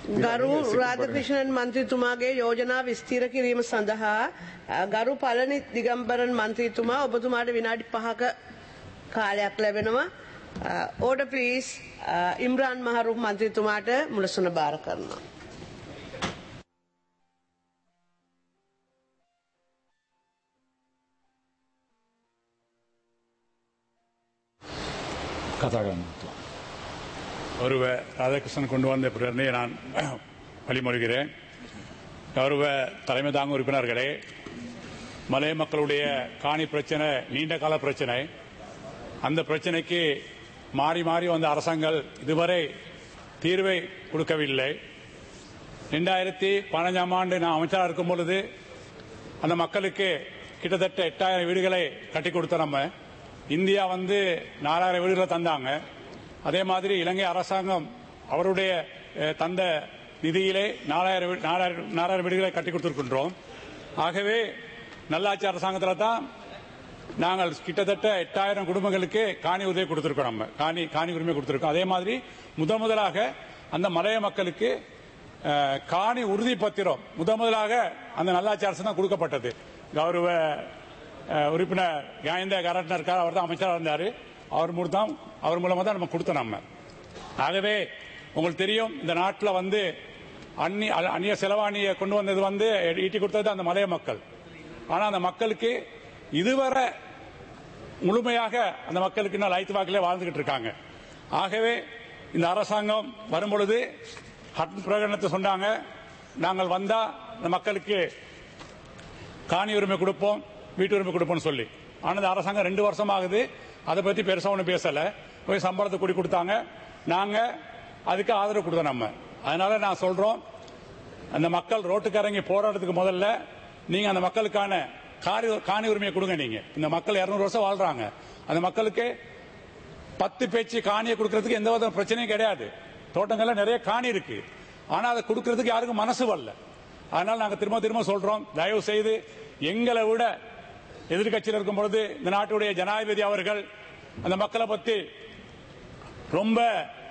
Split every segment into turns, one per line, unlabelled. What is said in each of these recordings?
ගරු රාධකෘෂණන් මන්ත්‍රීතුමාගේ යෝජනා විස්තීර කිරීම සඳහා අ, ගරු පලනි දිගම්බරන් මන්ත්‍රීතුමා ඔබතුමාට විනාඩි පහක කාලයක් ලැබෙනවා ඕඩ පලිස් ඉම්රාන් මහරු මන්ත්‍රීතුමාට මුලසුන භාර කරනවා.
කතා කරන්න.
கௌரவ ராதாகிருஷ்ணன் கொண்டு வந்த பிரச்சனையை நான் வழிமொழிகிறேன் கௌரவ தலைமை தாங்க உறுப்பினர்களே மலை மக்களுடைய காணி பிரச்சனை நீண்ட கால பிரச்சனை அந்த பிரச்சனைக்கு மாறி மாறி வந்த அரசாங்கங்கள் இதுவரை தீர்வை கொடுக்கவில்லை ரெண்டாயிரத்தி பதினஞ்சாம் ஆண்டு நான் அமைச்சராக இருக்கும் பொழுது அந்த மக்களுக்கு கிட்டத்தட்ட எட்டாயிரம் வீடுகளை கட்டி கொடுத்த நம்ம இந்தியா வந்து நாலாயிரம் வீடுகளை தந்தாங்க அதே மாதிரி இலங்கை அரசாங்கம் அவருடைய அஹ், தந்த நிதியிலே நாலாயிரம் வீ- நாலாயிரம் நாலாயிரம் வீடுகளை கட்டி கொடுத்திருக்கின்றோம் ஆகவே நல்லாட்சி அரசாங்கத்தில் தான் நாங்கள் கிட்டத்தட்ட எட்டாயிரம் குடும்பங்களுக்கு காணி உதவி கொடுத்திருக்கோம் நம்ம காணி காணி உரிமை கொடுத்திருக்கோம் அதே மாதிரி முதன் முதலாக அந்த மலைய மக்களுக்கு அஹ், காணி உறுதி பத்திரம் முதன் முதலாக அந்த நல்லாட்சி அரசு தான் கொடுக்கப்பட்டது கௌரவ அஹ், உறுப்பினர் காயந்த கரட்னர் இருக்கார் அவர் தான் அமைச்சராக இருந்தார் அவர் மூலம் தான் அவர் மூலமா தான் நம்ம கொடுத்தோம் நம்ம ஆகவே உங்களுக்கு தெரியும் இந்த நாட்டில் வந்து அந்நி அ- அந்நிய செலவாணியை கொண்டு வந்தது வந்து ஈட்டி கொடுத்தது அந்த மலைய மக்கள் ஆனா அந்த மக்களுக்கு இதுவரை முழுமையாக அந்த மக்களுக்கு இன்னும் லைத்து வாக்கிலே வாழ்ந்துகிட்டு இருக்காங்க ஆகவே இந்த அரசாங்கம் வரும்பொழுது ஹட் பிரகடனத்தை சொன்னாங்க நாங்கள் வந்தா இந்த மக்களுக்கு காணி உரிமை கொடுப்போம் வீட்டு உரிமை கொடுப்போம்னு சொல்லி ஆனா இந்த அரசாங்கம் ரெண்டு வருஷம் ஆகுது அதை பத்தி பெருசா ஒன்றும் பேசல போய் சம்பளத்தை கூடி கொடுத்தாங்க நாங்க அதுக்கு ஆதரவு கொடுத்தோம் நம்ம அதனால நான் சொல்றோம் அந்த மக்கள் ரோட்டுக்கு இறங்கி போராட்டத்துக்கு முதல்ல நீங்க அந்த மக்களுக்கான காணி காணி உரிமையை கொடுங்க நீங்க இந்த மக்கள் இருநூறு வருஷம் வாழ்றாங்க அந்த மக்களுக்கு பத்து பேச்சு காணியை கொடுக்கறதுக்கு எந்த வித பிரச்சனையும் கிடையாது தோட்டங்கள்ல நிறைய காணி இருக்கு ஆனா அதை கொடுக்கறதுக்கு யாருக்கும் மனசு வரல அதனால நாங்க திரும்ப திரும்ப சொல்றோம் தயவு செய்து எங்களை விட எதிர்க்கட்சியில் இருக்கும் பொழுது இந்த நாட்டுடைய ஜனாதிபதி அவர்கள் அந்த மக்களை பத்தி ரொம்ப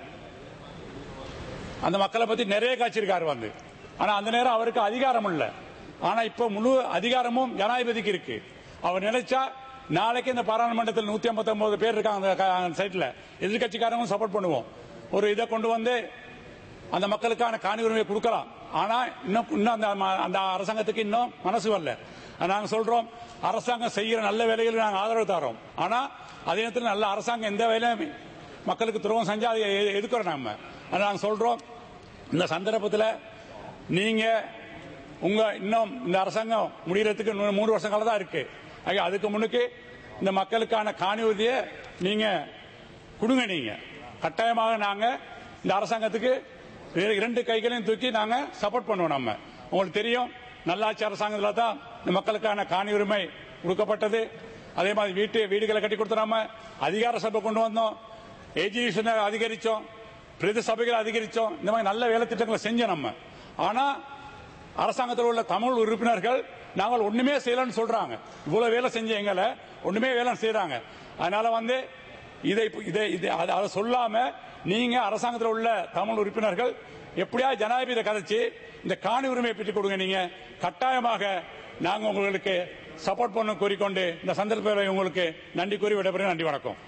அந்த மக்களை பத்தி நிறைய காய்ச்சிருக்காரு வந்து ஆனா அந்த நேரம் அவருக்கு அதிகாரம் இல்ல ஆனா இப்ப முழு அதிகாரமும் ஜனாதிபதிக்கு இருக்கு அவர் நினைச்சா நாளைக்கு இந்த பாராளுமன்றத்தில் நூத்தி ஐம்பத்தி ஒன்பது பேர் இருக்காங்க அந்த க- அந்த சைட்ல எதிர்கட்சிக்காரங்க சப்போர்ட் பண்ணுவோம் ஒரு இதை கொண்டு வந்து அந்த மக்களுக்கான காணி உரிமையை கொடுக்கலாம் ஆனா இன்னும் இன்னும் அந்த ம- அந்த அரசாங்கத்துக்கு இன்னும் மனசு வரல நாங்க சொல்றோம் அரசாங்கம் செய்யற நல்ல வேலைகளுக்கு நாங்க ஆதரவு தரோம் ஆனா அதே நேரத்தில் நல்ல அரசாங்கம் எந்த வேலையும் மக்களுக்கு துரோகம் செஞ்சா அதை எ- எதுக்குறோம் நாம ஆனா நாங்க சொல்றோம் இந்த சந்தர்ப்பத்தில் நீங்க உங்க இன்னும் இந்த அரசாங்கம் முடியறதுக்கு இன்னும் மூணு வருஷம் காலம் தான் இருக்கு ஆக அதுக்கு முன்னுக்கு இந்த மக்களுக்கான காணி உறுதியை நீங்க கொடுங்க நீங்க கட்டாயமாக நாங்க இந்த அரசாங்கத்துக்கு இர- இரண்டு கைகளையும் தூக்கி நாங்க சப்போர்ட் பண்ணுவோம் நம்ம உங்களுக்கு தெரியும் நல்லாட்சி அரசாங்கத்துல தான் இந்த மக்களுக்கான காணி உரிமை கொடுக்கப்பட்டது அதே மாதிரி வீட்டு வீடுகளை கட்டி கொடுத்தோம் நம்ம அதிகார சபை கொண்டு வந்தோம் எஜுகேஷனை அதிகரிச்சோம் பிரதி சபைகளை அதிகரிச்சோம் இந்த மாதிரி நல்ல வேலை திட்டங்களை செஞ்சோம் நம்ம ஆனா அரசாங்கத்தில் உள்ள தமிழ் உறுப்பினர்கள் நாங்கள் ஒண்ணுமே செய்யலன்னு சொல்றாங்க இவ்வளவு வேலை செஞ்ச எங்களை ஒண்ணுமே வேலை செய்யறாங்க அதனால வந்து இதை இதை இதை அதை அதை சொல்லாம நீங்க அரசாங்கத்தில் உள்ள தமிழ் உறுப்பினர்கள் எப்படியா ஜனாதிபதி கதைச்சு இந்த காணி உரிமையை பெற்றுக் கொடுங்க நீங்க கட்டாயமாக நாங்க உங்களுக்கு சப்போர்ட் பண்ண கூறிக்கொண்டு இந்த சந்தர்ப்பத்தில் உங்களுக்கு நன்றி கூறி விடைபெறுகிறேன் நன்றி வணக்கம்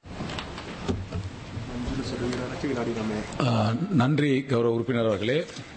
நன்றி கௌரவ உறுப்பினர் அவர்களே